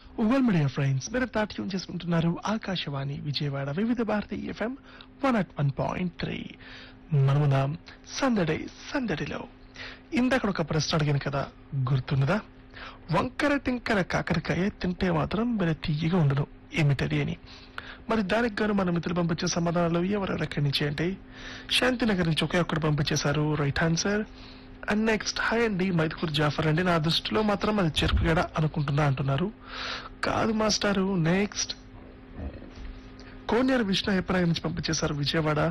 well media friends మీరు tune చేసుకుంటున్నారు Akashvani Vijayawada Vividh Bharati F M one at one point three మనమున్నాం సందడి సందడిలో ఇందాక ఒక ప్రశ్న అడిగాను కదా గుర్తున్నదా వంకర టింకర కాకరకాయ తింటే మాత్రం మరి తీయగా ఉండదు ఏమిటది అని మరి దానికి గాను మన మిత్రులు పంపించే సమాధానాలు ఎవరెవరు ఎక్కడి నుంచి అంటే శాంతినగర్ నుంచి ఒకే ఒక్కడు పంపించేశారు right answer and next hi అండి మైదుకూర్ జాఫర్ అండి నా దృష్టిలో మాత్రం అది చెరుకుగడ అనుకుంటున్నా అంటున్నారు కాదు మాస్టారు నెక్స్ట్ కోనేరు విష్ణు అభిప్రాయం నుంచి పంపించేశారు విజయవాడ